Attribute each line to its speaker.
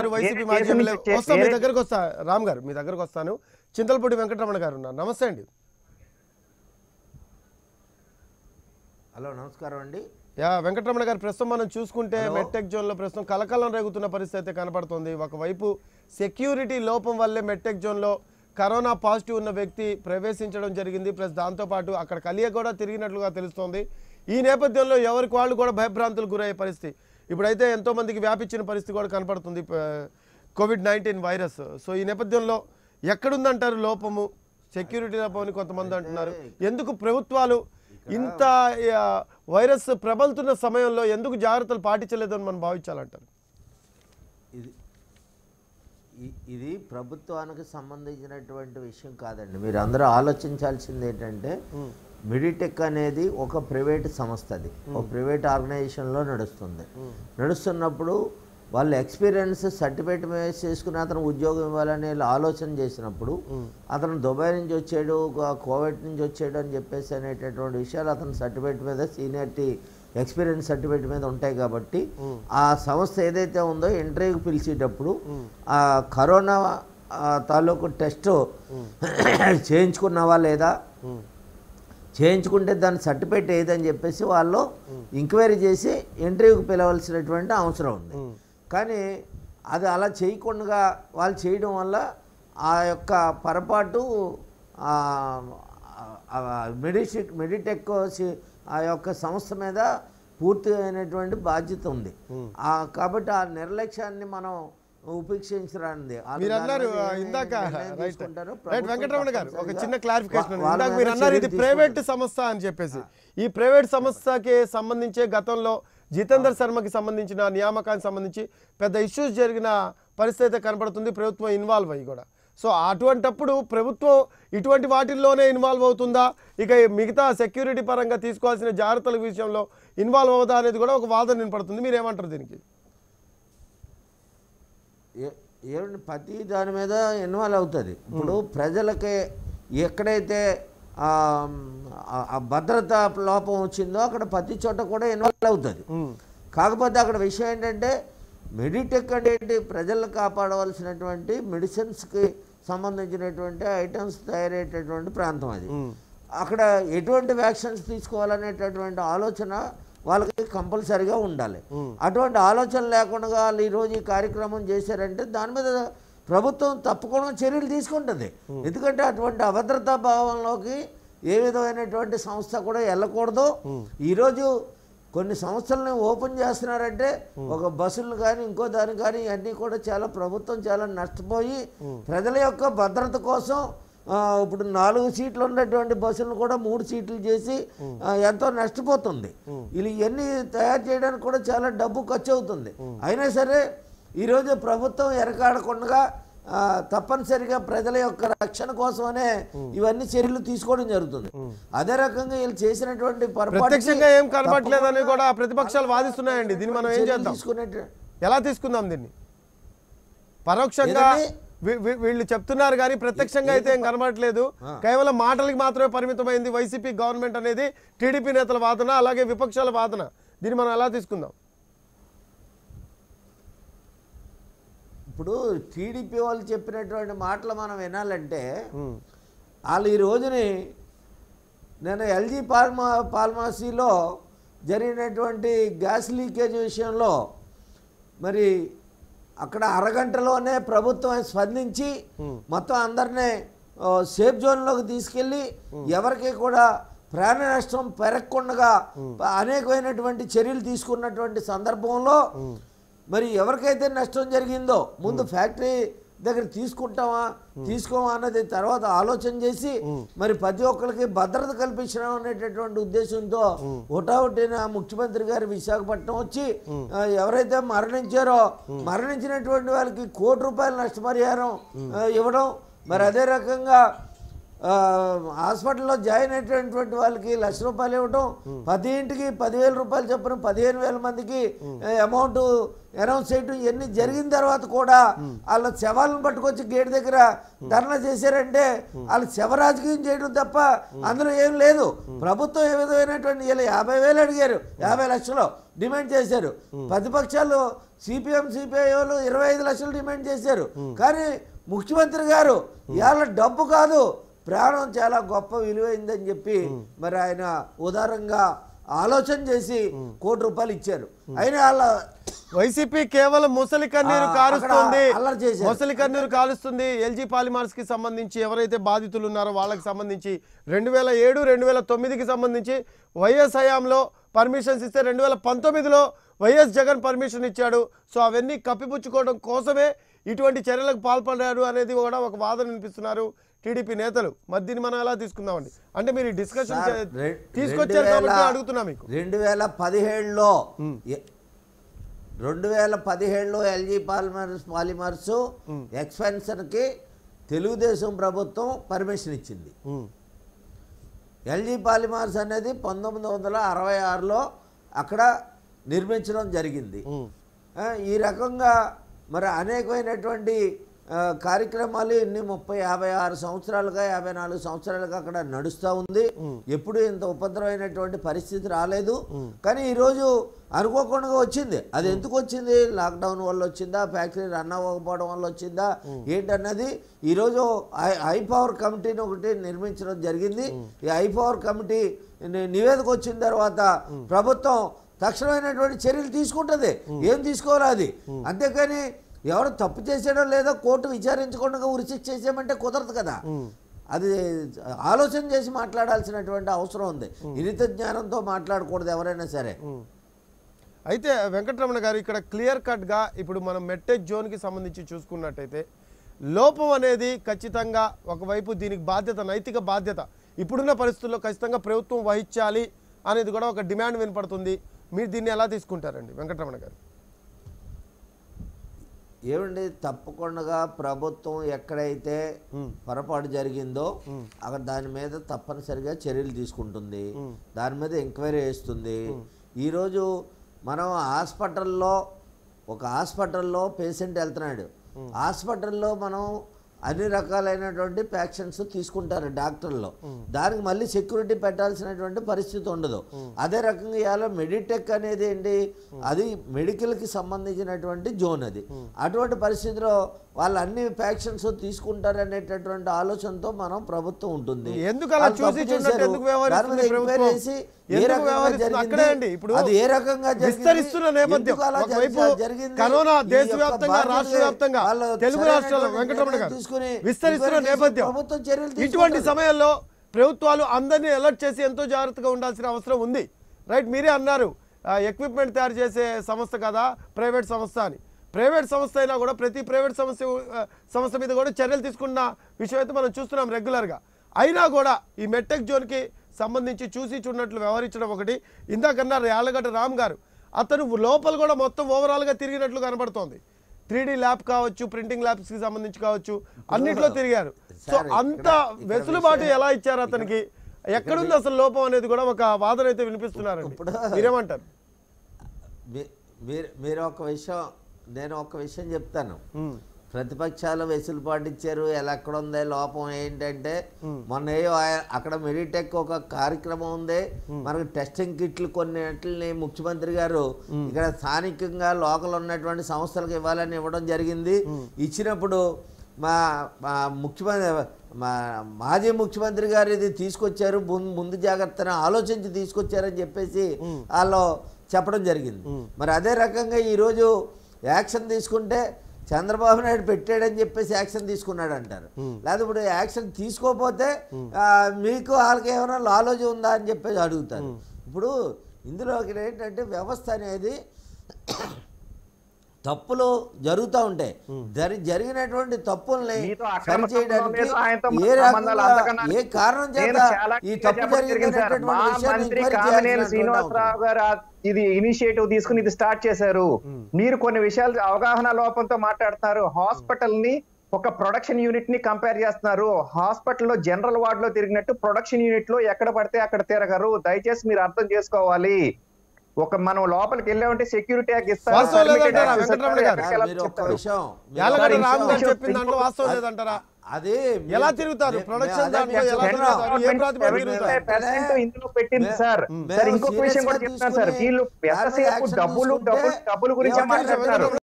Speaker 1: గారు వైసీపీ
Speaker 2: వేరే
Speaker 1: మాజీ
Speaker 2: దేశం
Speaker 1: ఎమ్మెల్యే
Speaker 2: నుంచి వచ్చే-
Speaker 1: వస్తాను మీ
Speaker 2: వేరే-
Speaker 1: దగ్గరకు వస్తా రామ్ గారు మీ దగ్గరకు వస్తాను చింతలపూడి వెంకటరమణ గారు ఉన్నారు నమస్తే అండి
Speaker 3: హలో నమస్కారం అండి
Speaker 1: యా వెంకటరమణ గారు ప్రస్తుతం మనం చూసుకుంటే మెట్టెక్ జోన్ లో ప్రస్తుతం కలకలం రేగుతున్న పరిస్థితి అయితే కనపడుతుంది ఒకవైపు సెక్యూరిటీ లోపం వల్లే మెట్టెక్ జోన్ లో కరోనా పాజిటివ్ ఉన్న వ్యక్తి ప్రవేశించడం జరిగింది ప్లస్ దాంతోపాటు అక్కడ కలియ కూడా తిరిగినట్లుగా తెలుస్తోంది ఈ నేపథ్యంలో ఎవరికి వాళ్ళు కూడా భయభ్రాంతులు గురయ్యే పరిస్థితి ఇప్పుడైతే ఎంతో మందికి వ్యాపించిన పరిస్థితి కూడా కనపడుతుంది ప- కోవిడ్ నైన్టీన్ వైరస్ సో ఈ నేపథ్యంలో ఎక్కడుందంటారు లోపము సెక్యూరిటీ లోపం అని కొంతమంది అంటున్నారు ఎందుకు ప్రభుత్వాలు ఇంత ఆ, వైరస్ ప్రబలుతున్న సమయంలో ఎందుకు జాగ్రత్తలు పాటించలేదని మనం భావించాలంటారు
Speaker 3: ఇది ఇ- ఇది ప్రభుత్వానికి సంబంధించినటువంటి విషయం కాదండి మీరు అందరూ ఆలోచించాల్సింది ఏంటంటే మిడిటెక్ అనేది ఒక ప్రైవేట్ సంస్థ అది ఒక ప్రైవేట్ ఆర్గనైజేషన్లో నడుస్తుంది నడుస్తున్నప్పుడు వాళ్ళు ఎక్స్పీరియన్స్ సర్టిఫికేట్ మీద చేసుకుని అతను ఉద్యోగం ఇవ్వాలని వీళ్ళు ఆలోచన చేసినప్పుడు అతను దుబాయ్ నుంచి వచ్చాడు గా- కోవిడ్ నుంచి వచ్చాడు అని చెప్పేసి అనేటటువంటి విషయాలు అతని సర్టిఫికేట్ మీద సీనియారిటీ ఎక్స్పీరియన్స్ సర్టిఫికేట్ మీద ఉంటాయి కాబట్టి ఆ సంస్థ ఏదైతే ఉందో ఇంటర్వ్యూకి పిలిచేటప్పుడు ఆ కరోనా ఆ, తాలూకు టెస్ట్ చేయించుకున్నావా లేదా చేయించుకుంటే దాని సర్టిఫికేట్ ఏదని చెప్పేసి వాళ్ళు ఎంక్వైరీ చేసి ఇంటర్వ్యూకి పిలవలసినటువంటి అవసరం ఉంది కానీ అది అలా చేయకుండా వాళ్ళు చేయడం వల్ల ఆ యొక్క పొరపాటు మెడిసిక్ మెడిటెక్ సి- ఆ యొక్క సంస్థ మీద పూర్తి అయినటువంటి బాధ్యత ఉంది ఆ కాబట్టి ఆ నిర్లక్ష్యాన్ని మనం ఉపేక్షించరానిది వాళ్ళు
Speaker 1: మీరు
Speaker 3: దాని
Speaker 1: అన్నారు
Speaker 3: మీద
Speaker 1: ఆ,
Speaker 3: ఏమి
Speaker 1: ఇందాక
Speaker 3: నిర్ణయం
Speaker 1: రైట్
Speaker 3: తీసుకుంటారో
Speaker 1: రైట్
Speaker 3: ప్రభుత్వం
Speaker 1: వెంకటరమణ గారు ఒక
Speaker 3: తప్పనిసరిగా
Speaker 1: చిన్న క్లారిఫికేషన్
Speaker 3: వా- వాళ్ళ
Speaker 1: ఇందాక
Speaker 3: మీద
Speaker 1: మీరు అన్నారు ఇది
Speaker 3: చర్యలు
Speaker 1: ప్రైవేట్
Speaker 3: తీసుకుంటుంది.
Speaker 1: సంస్థ అని చెప్పేసి ఈ ప్రైవేట్ సంస్థకి సంబంధించే గతంలో జితేందర్ శర్మకి సంబంధించిన నియామకానికి సంబంధించి పెద్ద ఇష్యూస్ జరిగిన పరిస్థితి అయితే కనపడుతుంది ప్రభుత్వం ఇన్వాల్వ్ అయ్యి కూడా సో అటువంటప్పుడు ప్రభుత్వం ఇటువంటి వాటిల్లోనే ఇన్వాల్వ్ అవుతుందా ఇక మిగతా సెక్యూరిటీ పరంగా తీసుకోవాల్సిన జాగ్రత్తల విషయంలో ఇన్వాల్వ్ అవుదా అనేది కూడా ఒక వాదన వినపడుతుంది మీరు ఏమంటారు దీనికి
Speaker 3: ఏ- ఏమండి ప్రతి దాని మీద ఇన్వాల్వ్ అవుతుంది ఇప్పుడు ప్రజలకి ఎక్కడైతే ఆ, ఆ- ఆ భద్రత లోపం వచ్చిందో అక్కడ ప్రతి చోట కూడా ఇన్వాల్వ్ అవుతుంది కాకపోతే అక్కడ విషయం ఏంటంటే మెడిటెక్ అంటే ప్రజలను కాపాడవలసినటువంటి మెడిసిన్స్కి సంబంధించినటువంటి ఐటమ్స్ తయారయ్యేటటువంటి ప్రాంతం అది అక్కడ ఎటువంటి వ్యాక్సిన్స్ తీసుకోవాలనేటటువంటి ఆలోచన వాళ్ళకి కంపల్సరిగా ఉండాలి అటువంటి ఆలోచన లేకుండా వాళ్ళు ఈరోజు ఈ కార్యక్రమం చేశారంటే దాని మీద ప్రభుత్వం తప్పకుండా చర్యలు తీసుకుంటుంది ఎందుకంటే అటువంటి అభద్రతా భావంలోకి ఏ విధమైనటువంటి సంస్థ కూడా వెళ్ళకూడదు ఈరోజు కొన్ని సంస్థలను ఓపెన్ చేస్తున్నారంటే ఒక బస్సులు కానీ ఇంకో దాని కానీ ఇవన్నీ కూడా చాలా ప్రభుత్వం చాలా నష్టపోయి ప్రజల యొక్క భద్రత కోసం ఆ, ఇప్పుడు నాలుగు సీట్లు ఉన్నటువంటి బస్సులను కూడా మూడు సీట్లు చేసి ఆ, ఎంతో నష్టపోతుంది ఇది ఇవన్నీ తయారు చేయడానికి కూడా చాలా డబ్బు ఖర్చు అవుతుంది అయినా సరే ఈరోజు ప్రభుత్వం ఎరకాడకుండా ఆ, తప్పనిసరిగా ప్రజల యొక్క రక్షణ కోసమనే ఇవన్నీ చర్యలు తీసుకోవడం జరుగుతుంది అదే రకంగా వీళ్ళు చేసినటువంటి పొరపాటుకి
Speaker 1: ప్రత్యక్షంగా ఏం కనపట్లేదని
Speaker 3: తప్పకుండా
Speaker 1: కూడా ప్రతిపక్షాలు వాదిస్తున్నాయండి దీన్ని మనం ఏం
Speaker 3: చర్యలు
Speaker 1: చేద్దాం
Speaker 3: తీసుకునేట-
Speaker 1: ఎలా తీసుకుందాం దీన్ని పరోక్షంగా
Speaker 3: ఏదండి?
Speaker 1: వీ- వీ- వీళ్ళు చెప్తున్నారు కానీ ప్రత్యక్షంగా అయితే ఏం కనబడట్లేదు కేవలం మాటలకి మాత్రమే పరిమితమైంది వైసీపీ గవర్నమెంట్ అనేది టీడీపీ నేతల వాదన అలాగే విపక్షాల వాదన దీన్ని మనం ఎలా తీసుకుందాం
Speaker 3: ఇప్పుడు టీడీపీ వాళ్ళు చెప్పినటువంటి మాటలు మనం వినాలంటే వాళ్ళు ఈ రోజుని నేను ఎల్జీ పాల్మా పాల్మాసీలో జరిగినటువంటి గ్యాస్ లీకేజ్ విషయంలో మరి అక్కడ అరగంటలోనే ప్రభుత్వం స్పందించి మొత్తం అందరినీ ఆ, సేఫ్ జోన్లోకి తీసుకెళ్ళి ఎవరికి కూడా ప్రాణ నష్టం పెరగకుండా అనేకమైనటువంటి చర్యలు తీసుకున్నటువంటి సందర్భంలో మరి ఎవరికైతే నష్టం జరిగిందో ముందు ఫ్యాక్టరీ దగ్గర తీసుకుంటామా తీసుకోమా అన్నది తర్వాత ఆలోచన చేసి మరి ప్రతి ఒక్కరికి భద్రత కల్పించడం అనేటటువంటి ఉద్దేశంతో ఒకటొకటిన ముఖ్యమంత్రి గారు విశాఖపట్నం వచ్చి ఆ, ఎవరైతే మరణించారో మరణించినటువంటి వాళ్ళకి కోటి రూపాయల నష్టపరిహారం ఆ, ఇవ్వడం మరి అదే రకంగా ఆ, హాస్పిటల్లో జాయిన్ అయినటువంటి వాళ్ళకి లక్ష రూపాయలు ఇవ్వటం పది ఇంటికి పదివేల రూపాయలు చొప్పున పదిహేను వేల మందికి అమౌంట్ అనౌన్స్ చేయటం ఇవన్నీ జరిగిన తర్వాత కూడా వాళ్ళ శవాలను పట్టుకొచ్చి గేట్ దగ్గర ధర్నా చేశారంటే వాళ్ళు శవ రాజకీయం చేయడం తప్ప అందులో ఏం లేదు ప్రభుత్వం ఏ విధమైనటువంటి వీళ్ళు యాభై వేలు అడిగారు యాభై లక్షలు డిమాండ్ చేశారు ప్రతిపక్షాలు సిపిఎం సిపిఐ వాళ్ళు ఇరవై ఐదు లక్షలు డిమాండ్ చేశారు కానీ ముఖ్యమంత్రి గారు ఇవాళ డబ్బు కాదు ప్రాణం చాలా గొప్ప విలువైందని చెప్పి మరి ఆయన ఉదారంగా ఆలోచన చేసి కోటి రూపాయలు ఇచ్చారు అయినా వాళ్ళ
Speaker 1: వైసీపీ కేవలం ముసలి కన్నీరు
Speaker 3: ఆ,
Speaker 1: కారుస్తుంది
Speaker 3: అక్కడ అల్లరి చేశారు.
Speaker 1: ముసలి కన్నీరు కాలుస్తుంది ఎల్జీ పాలిమార్స్ కి సంబంధించి ఎవరైతే బాధితులు ఉన్నారో వాళ్ళకి సంబంధించి రెండు వేల ఏడు రెండు వేల తొమ్మిదికి సంబంధించి వైఎస్ హయాంలో పర్మిషన్స్ ఇస్తే రెండు వేల పంతొమ్మిదిలో వైఎస్ జగన్ పర్మిషన్ ఇచ్చాడు సో అవన్నీ కప్పిపుచ్చుకోవడం కోసమే ఇటువంటి చర్యలకు పాల్పడ్డారు అనేది కూడా ఒక వాదన వినిపిస్తున్నారు టీడీపీ నేతలు మరి దీన్ని మనం ఎలా తీసుకుందామండి అంటే మీరు డిస్కషన్
Speaker 3: సార్, రె-
Speaker 1: తీసుకొచ్చారు
Speaker 3: రెండు
Speaker 1: కాబట్టి
Speaker 3: వేల-
Speaker 1: అడుగుతున్నా మీకు
Speaker 3: రెండు వేల పదిహేడులో ఎ- రెండు వేల పదిహేడులో ఎల్జీ పాలిమర్స్ పాలిమర్స్ ఎక్స్పెన్షన్కి తెలుగుదేశం ప్రభుత్వం పర్మిషన్ ఇచ్చింది
Speaker 1: ఉమ్,
Speaker 3: ఎల్జీ పాలిమర్స్ అనేది పంతొమ్మిది వందల అరవై ఆరులో అక్కడ నిర్మించడం జరిగింది
Speaker 1: ఉమ్,
Speaker 3: ఆ, ఈ రకంగా మరి అనేకమైనటువంటి ఆ, కార్యక్రమాలు ఇన్ని ముప్పై యాభై ఆరు సంవత్సరాలుగా యాభై నాలుగు సంవత్సరాలుగా అక్కడ నడుస్తూ ఉంది ఎప్పుడు ఇంత ఉపద్రవమైనటువంటి పరిస్థితి రాలేదు కానీ ఈరోజు అనుకోకుండా వచ్చింది అది ఎందుకు వచ్చింది లాక్డౌన్ వల్ల వచ్చిందా ఫ్యాక్టరీ రన్ అవ్వకపోవడం వల్ల వచ్చిందా ఏంటన్నది ఈరోజు ఐ- ఐ పవర్ కమిటీని ఒకటి నిర్మించడం జరిగింది ఈ ఐ పవర్ కమిటీ ని- నివేదిక వచ్చిన తర్వాత ప్రభుత్వం తక్షణమైనటువంటి చర్యలు తీసుకుంటుంది ఏం తీసుకోవాలి అది అంతేకాని ఎవరు తప్పు చేసాడో లేదో కోర్టు విచారించకుండా ఉరిశిక్ష చేసామంటే కుదరదు కదా అది ఆలోచన చేసి మాట్లాడాల్సినటువంటి అవసరం ఉంది ఇనిత జ్ఞానంతో మాట్లాడకూడదు ఎవరైనా సరే
Speaker 1: ఉమ్. అయితే వెంకటరమణ గారు ఇక్కడ క్లియర్ కట్గా ఇప్పుడు మనం మెట్టెక్ జోన్కి సంబంధించి చూసుకున్నట్టయితే లోపం అనేది ఖచ్చితంగా ఒకవైపు దీనికి బాధ్యత నైతిక బాధ్యత ఇప్పుడున్న పరిస్థితుల్లో ఖచ్చితంగా ప్రభుత్వం వహించాలి అనేది కూడా ఒక డిమాండ్ వినపడుతుంది మీరు దీన్ని ఎలా తీసుకుంటారండి వెంకటరమణ గారు
Speaker 3: ఏమండి తప్పకుండా ప్రభుత్వం ఎక్కడైతే పొరపాటు జరిగిందో అక్కడ దాని మీద తప్పనిసరిగా చర్యలు తీసుకుంటుంది దాని మీద ఎంక్వైరీ చేస్తుంది ఈరోజు మనం హాస్పిటల్లో ఒక హాస్పిటల్లో పేషెంట్ వెళ్తున్నాడు హాస్పిటల్లో మనం అన్ని రకాలైనటువంటి ప్యాక్షన్స్ తీసుకుంటారు డాక్టర్లు దానికి మళ్ళీ సెక్యూరిటీ పెట్టాల్సినటువంటి పరిస్థితి ఉండదు అదే రకంగా ఇవాళ మెడిటెక్ అనేది ఏంటి అది మెడికల్కి సంబంధించినటువంటి జోన్ అది అటువంటి పరిస్థితిలో వాళ్ళు అన్ని ప్యాక్షన్స్ తీసుకుంటారు అనేటటువంటి ఆలోచనతో మనం ప్రభుత్వం ఉంటుంది
Speaker 1: ఎందుకు అలా
Speaker 3: వాళ్ళు
Speaker 1: చూసి
Speaker 3: తప్పు
Speaker 1: చూడనట్టు
Speaker 3: చేశారు.
Speaker 1: ఎందుకు వ్యవహరిస్తుంది
Speaker 3: దాని మీద
Speaker 1: ప్రభుత్వం?
Speaker 3: ఎంక్వైరీ చేసి ఏ
Speaker 1: ఎందుకు
Speaker 3: రకంగా
Speaker 1: వ్యవహరిస్తుంది?
Speaker 3: జరిగింది?
Speaker 1: అక్కడే అండి ఇప్పుడు
Speaker 3: అది ఏ రకంగా జరిగింది?
Speaker 1: విస్తరిస్తున్న నేపథ్యం
Speaker 3: ఎందుకు అలా
Speaker 1: ఒకవైపు
Speaker 3: జరి- జరిగింది?
Speaker 1: కరోనా
Speaker 3: ఈ యొక్క
Speaker 1: దేశవ్యాప్తంగా
Speaker 3: బాధ్యత
Speaker 1: రాష్ట్ర వ్యాప్తంగా
Speaker 3: వాళ్ళు
Speaker 1: తెలుగు
Speaker 3: సరైనటువంటి
Speaker 1: రాష్ట్రాల్లో వెంకటరమణ గారు
Speaker 3: తీసుకుని
Speaker 1: విస్తరిస్తున్న
Speaker 3: ఎంక్వైరీ చేసి
Speaker 1: నేపథ్యం
Speaker 3: ప్రభుత్వం చర్యలు
Speaker 1: ఇటువంటి
Speaker 3: తీసుకుంటుంది.
Speaker 1: సమయంలో ప్రభుత్వాలు అందరినీ అలర్ట్ చేసి ఎంతో జాగ్రత్తగా ఉండాల్సిన అవసరం ఉంది రైట్ మీరే అన్నారు ఎక్విప్మెంట్ తయారు చేసే సంస్థ కదా ప్రైవేట్ సంస్థ అని ప్రైవేట్ సంస్థ అయినా కూడా ప్రతి ప్రైవేట్ సంస్థ ఆ, సంస్థ మీద కూడా చర్యలు తీసుకున్న విషయం అయితే మనం చూస్తున్నాం రెగ్యులర్గా అయినా కూడా ఈ మెట్టెక్ జోన్కి సంబంధించి చూసి చూడనట్లు వ్యవహరించడం ఒకటి ఇందాకన్నారు యాళ్ళగడ్డ రామ్ గారు అతను లోపల కూడా మొత్తం ఓవరాల్గా తిరిగినట్లు కనబడుతోంది త్రీ ల్యాబ్ కావచ్చు ప్రింటింగ్ ల్యాబ్స్కి సంబంధించి కావచ్చు అన్నిట్లో తిరిగారు సో
Speaker 3: సార్,
Speaker 1: అంత
Speaker 3: ఇక్కడ- ఇక్కడ
Speaker 1: వెసులుబాటు
Speaker 3: విషయం-
Speaker 1: ఎలా ఇచ్చారు అతనికి ఎక్కడుంది అసలు లోపం అనేది కూడా ఒక వాదన అయితే వినిపిస్తున్నారండి
Speaker 3: ఇప్పుడు-
Speaker 1: మీరేమంటారు
Speaker 3: మీ- మీరు మీరు ఒక విషయం నేను ఒక విషయం చెప్తాను
Speaker 1: ఉమ్,
Speaker 3: ప్రతిపక్షాలు వెసులుబాటు ఇచ్చారు ఎలా ఎక్కడ ఉంది లోపం ఏంటంటే మొన్న ఏయో ఆయ- అక్కడ మెడిటెక్ ఒక కార్యక్రమం ఉంది మనకు టెస్టింగ్ కిట్లు కొన్నిటిని ముఖ్యమంత్రి గారు ఇక్కడ స్థానికంగా లోకల్ ఉన్నటువంటి సంస్థలకు ఇవ్వాలని ఇవ్వడం జరిగింది ఇచ్చినప్పుడు మా మా ముఖ్యమంత్రి మా మాజీ ముఖ్యమంత్రి గారు ఇది తీసుకొచ్చారు ముం- ముందు జాగ్రత్తను ఆలోచించి తీసుకొచ్చారని చెప్పేసి వాళ్ళు చెప్పడం జరిగింది మరి అదే రకంగా ఈరోజు యాక్షన్ తీసుకుంటే చంద్రబాబు నాయుడు పెట్టాడని చెప్పేసి యాక్షన్ తీసుకున్నాడు అంటారు లేదా ఇప్పుడు యాక్షన్ తీసుకోకపోతే ఆ, మీకు వాళ్ళకి ఏమైనా లాలోజీ ఉందా అని చెప్పేసి అడుగుతారు ఇప్పుడు ఇందులో ఇక్కడ ఏంటంటే వ్యవస్థ అనేది తప్పులు జరుగుతూ ఉంటాయి జరి జరిగినటువంటి తప్పుల్ని
Speaker 2: మీతో అక్రమ
Speaker 3: సరిచేయడానికి
Speaker 2: సంబంధం లేదు, ఆయనతో
Speaker 3: ఏ
Speaker 2: సంబంధాలు
Speaker 3: రకంగా
Speaker 2: అంతకన్నా
Speaker 3: ఏ కారణం
Speaker 2: నేను
Speaker 3: చేత
Speaker 2: చాలా
Speaker 3: ఈ
Speaker 2: clear
Speaker 3: తప్పు
Speaker 2: చెప్పడం జరిగింది సార్.
Speaker 3: జరిగిందనేటటువంటి
Speaker 2: మా
Speaker 3: విషయాన్ని
Speaker 2: మంత్రి
Speaker 3: ఎంక్వైరీ
Speaker 2: కామినేని
Speaker 3: చేయాల్సినటువంటి
Speaker 2: శ్రీనివాసరావు గారు ఆ- ఇది ఇనిషియేటివ్ తీసుకుని ఇది స్టార్ట్ చేశారు మీరు కొన్ని విషయాలు అవగాహన లోపంతో మాట్లాడుతున్నారు హాస్పిటల్ ని ఒక ప్రొడక్షన్ యూనిట్ ని కంపేర్ చేస్తున్నారు హాస్పిటల్లో జనరల్ వార్డ్ లో తిరిగినట్టు ప్రొడక్షన్ యూనిట్ లో ఎక్కడ పడితే అక్కడ తిరగరు దయచేసి మీరు అర్థం చేసుకోవాలి ఒక మనం లోపలికి వెళ్ళామంటే సెక్యూరిటీ యాక్ ఇస్తారు
Speaker 1: వాస్తవం
Speaker 2: permitted
Speaker 1: లేదంటారా
Speaker 2: access
Speaker 1: వెంకటరమణ
Speaker 2: ఇస్తారు,
Speaker 1: గారు?
Speaker 2: ఎక్కడికి వెళ్ళాలో
Speaker 3: మీరు ఒక్క
Speaker 2: చెప్తారు.
Speaker 3: విషయం మీరు
Speaker 1: యాలగడ్డ
Speaker 3: ఒక్క
Speaker 1: రామ్ గారు
Speaker 3: విషయం-
Speaker 1: చెప్పిన దాంట్లో వాస్తవం లేదంటారా
Speaker 3: అది
Speaker 1: ఎలా
Speaker 3: మీరు-
Speaker 1: తిరుగుతారు?
Speaker 3: మే-
Speaker 1: ప్రొడక్షన్
Speaker 3: అదే
Speaker 1: దాంట్లో
Speaker 3: మీకు
Speaker 1: ఎలా
Speaker 3: చెప్తున్నా.
Speaker 1: తిరుగుతారు? ఏ ప్రాతిపదికన తిరుగుతారు?
Speaker 2: 75% ఇందులో పెట్టింది
Speaker 3: మే-
Speaker 2: సార్
Speaker 3: మేము
Speaker 2: సార్ ఇంకొక విషయం కూడా
Speaker 3: serious గా
Speaker 2: చెప్తాను సార్
Speaker 3: తీసుకుని
Speaker 2: వీళ్ళు
Speaker 3: దాని మీద
Speaker 2: ఎంతసేపు
Speaker 3: action
Speaker 2: డబ్బులు
Speaker 3: తీసుకుంటే
Speaker 2: డబ్బులు డబ్బులు గురించి
Speaker 3: ఎవరు
Speaker 2: మాట్లాడుతున్నారు